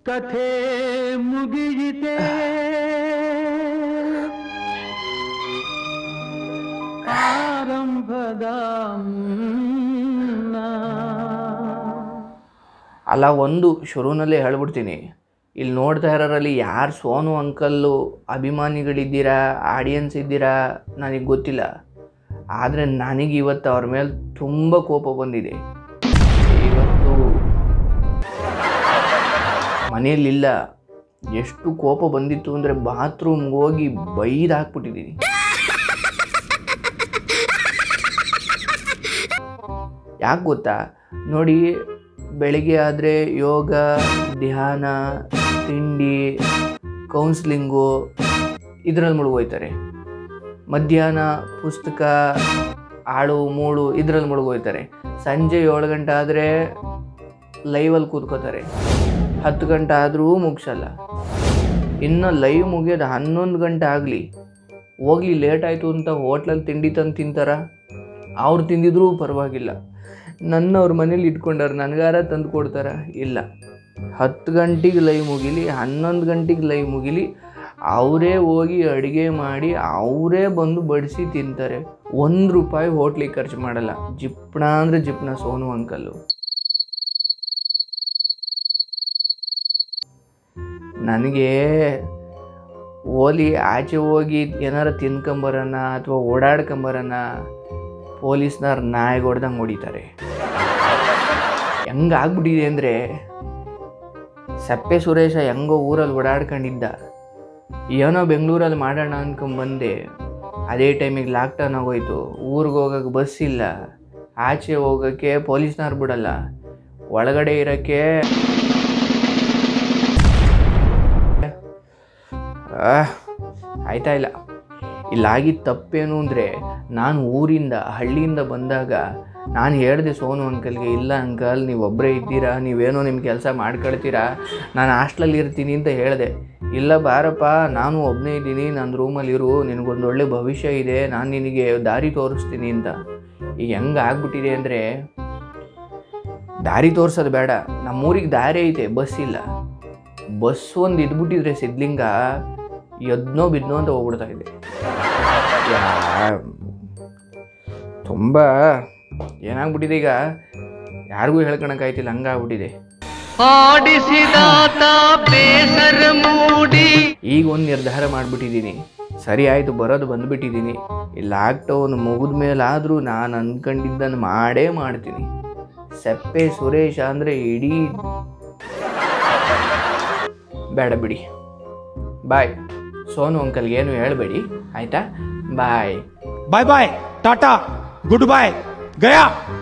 ಕಥೆ ಮುಗಿಯಿತೆ ಆರಂಭದ ಮುನ್ನ. ಅಲ್ಲ ಒಂದು ಶುರುವಿನಲ್ಲೇ ಹೇಳ್ಬಿಡ್ತೀನಿ ಇಲ್ಲಿ ನೋಡ್ತಾ ಇರೋರಲ್ಲಿ ಯಾರು ಸೋನು ಅಂಕಲ್ಲು ಅಭಿಮಾನಿಗಳಿದ್ದೀರಾ ಆಡಿಯನ್ಸ್ ಇದ್ದೀರಾ ನನಗೆ ಗೊತ್ತಿಲ್ಲ ಆದರೆ ನನಗೆ ಇವತ್ತು ಅವ್ರ ಮೇಲೆ ತುಂಬ ಕೋಪ ಬಂದಿದೆ ಇವತ್ತು ಮನೆಯಲ್ಲಿಲ್ಲ ಎಷ್ಟು ಕೋಪ ಬಂದಿತ್ತು ಅಂದರೆ ಬಾತ್ರೂಮ್ಗೆ ಹೋಗಿ ಬೈದು ಹಾಕ್ಬಿಟ್ಟಿದ್ದೀನಿ ಯಾಕೆ ಗೊತ್ತಾ ನೋಡಿ ಬೆಳಿಗ್ಗೆ ಆದರೆ ಯೋಗ ಧ್ಯಾನ ತಿಂಡಿ ಕೌನ್ಸ್ಲಿಂಗು ಇದರಲ್ಲಿ ಮುಳುಗೋಯ್ತಾರೆ ಮಧ್ಯಾಹ್ನ ಪುಸ್ತಕ ಆಳು ಮೂಳು ಇದರಲ್ಲಿ ಮುಳುಗೋಯ್ತಾರೆ ಸಂಜೆ ಏಳು ಗಂಟೆ ಆದರೆ ಲೈವಲ್ಲಿ ಕೂತ್ಕೋತಾರೆ ಹತ್ತು ಗಂಟೆ ಆದರೂ ಮುಗಿಸಲ್ಲ ಇನ್ನು ಲೈವ್ ಮುಗಿಯೋದು ಹನ್ನೊಂದು ಗಂಟೆ ಆಗಲಿ ಹೋಗ್ಲಿ ಲೇಟ್ ಆಯಿತು ಅಂತ ಹೋಟ್ಲಲ್ಲಿ ತಿಂಡಿ ತಂದು ತಿಂತಾರ ಅವ್ರು ತಿಂದಿದ್ರೂ ಪರವಾಗಿಲ್ಲ ನನ್ನ ಅವ್ರ ಮನೇಲಿ ಇಟ್ಕೊಂಡಾರ ನನಗಾರ ತಂದು ಕೊಡ್ತಾರ ಇಲ್ಲ ಹತ್ತು ಗಂಟೆಗೆ ಲೈವ್ ಮುಗಿಲಿ ಹನ್ನೊಂದು ಗಂಟೆಗೆ ಲೈವ್ ಮುಗಿಲಿ ಅವರೇ ಹೋಗಿ ಅಡುಗೆ ಮಾಡಿ ಅವರೇ ಬಂದು ಬಡಿಸಿ ತಿಂತಾರೆ ಒಂದು ರೂಪಾಯಿ ಹೋಟ್ಲಿಗೆ ಖರ್ಚು ಮಾಡಲ್ಲ ಜಿಪ್ಣ ಅಂದರೆ ಜಿಪ್ಣ ಸೋನು ಅಂಕಲ್ಲು ನನಗೆ ಓಲಿ ಆಚೆ ಹೋಗಿ ಏನಾರ ತಿನ್ಕೊಂಬರೋಣ ಅಥವಾ ಓಡಾಡ್ಕೊಂಬರೋಣ ಪೊಲೀಸ್ನವ್ರು ನಾಯಿಗೆ ಹೊಡ್ದಂಗೆ ಹೊಡಿತಾರೆ ಹೆಂಗಾಗ್ಬಿಟ್ಟಿದೆ ಅಂದರೆ ಸಪ್ಪೆ ಸುರೇಶ ಹೆಂಗೋ ಊರಲ್ಲಿ ಓಡಾಡ್ಕೊಂಡಿದ್ದ ಏನೋ ಬೆಂಗಳೂರಲ್ಲಿ ಮಾಡೋಣ ಅಂದ್ಕೊಂಬಂದೆ ಅದೇ ಟೈಮಿಗೆ ಲಾಕ್ಡೌನ್ ಆಗೋಯ್ತು ಊರಿಗೆ ಹೋಗೋಕೆ ಬಸ್ ಇಲ್ಲ ಆಚೆ ಹೋಗೋಕ್ಕೆ ಪೊಲೀಸ್ನವ್ರು ಬಿಡಲ್ಲ ಒಳಗಡೆ ಇರೋಕ್ಕೆ ಆಹ್, ಆಯ್ತಾ ಇಲ್ಲ ಇಲ್ಲಾಗಿದ್ದ ತಪ್ಪೇನು ಅಂದರೆ ನಾನು ಊರಿಂದ ಹಳ್ಳಿಯಿಂದ ಬಂದಾಗ ನಾನು ಹೇಳಿದೆ ಸೋನು ಅಂಕಲ್ಗೆ ಇಲ್ಲ ಅಂಕಲ್ ನೀವು ಒಬ್ಬರೇ ಇದ್ದೀರಾ ನೀವೇನೋ ನಿಮ್ಮ ಕೆಲಸ ಮಾಡ್ಕೊಳ್ತೀರಾ ನಾನು ಹಾಸ್ಟ್ಲಲ್ಲಿ ಇರ್ತೀನಿ ಅಂತ ಹೇಳಿದೆ ಇಲ್ಲ ಬಾರಪ್ಪ ನಾನು ಒಬ್ಬನೇ ಇದ್ದೀನಿ ನನ್ನ ರೂಮಲ್ಲಿ ಇರು ನಿನಗೊಂದು ಒಳ್ಳೆ ಭವಿಷ್ಯ ಇದೆ ನಾನು ನಿನಗೆ ದಾರಿ ತೋರಿಸ್ತೀನಿ ಅಂತ ಈಗ ಹೆಂಗೆ ಆಗ್ಬಿಟ್ಟಿದೆ ಅಂದರೆ ದಾರಿ ತೋರ್ಸೋದು ಬೇಡ ನಮ್ಮೂರಿಗೆ ದಾರಿ ಐತೆ ಬಸ್ ಇಲ್ಲ ಬಸ್ ಒಂದು ಇದ್ಬಿಟ್ಟಿದ್ರೆ ಸಿದ್ಲಿಂಗ ಎದ್ನೋ ಬಿದ್ನೋ ಅಂತ ಹೋಗ್ಬಿಡ್ತಾ ಇದೆ ಯಾ- ತುಂಬ ಏನಾಗ್ಬಿಟ್ಟಿದೆ ಈಗ ಯಾರಿಗೂ ಹೇಳ್ಕೊಳಕ್ಕಾಯ್ತಿಲ್ಲ ಹಂಗಾಗ್ಬಿಟ್ಟಿದೆ ಆಡಿಸಿದಾತ ಬೇಸರ ಮೂಡಿ ಈಗ ಒಂದು ನಿರ್ಧಾರ ಮಾಡಿಬಿಟ್ಟಿದ್ದೀನಿ ಸರಿ ಆಯಿತು ಬರೋದು ಬಂದುಬಿಟ್ಟಿದ್ದೀನಿ ಈ ಲಾಕ್ಡೌನ್ ಮುಗಿದ ಮೇಲಾದರೂ ನಾನು ಅಂದ್ಕೊಂಡಿದ್ದನ್ನು ಮಾಡೇ ಮಾಡ್ತೀನಿ ಸೆಪ್ಪೆ ಸುರೇಶ ಅಂದರೆ ಇಡೀ ಬೇಡ ಬಿಡಿ ಬಾಯ್ ಸೋನು ಅಂಕಲ್ಗೆ ಏನು ಹೇಳಬೇಡಿ ಆಯಿತಾ bye bye bye ta ta good bye गया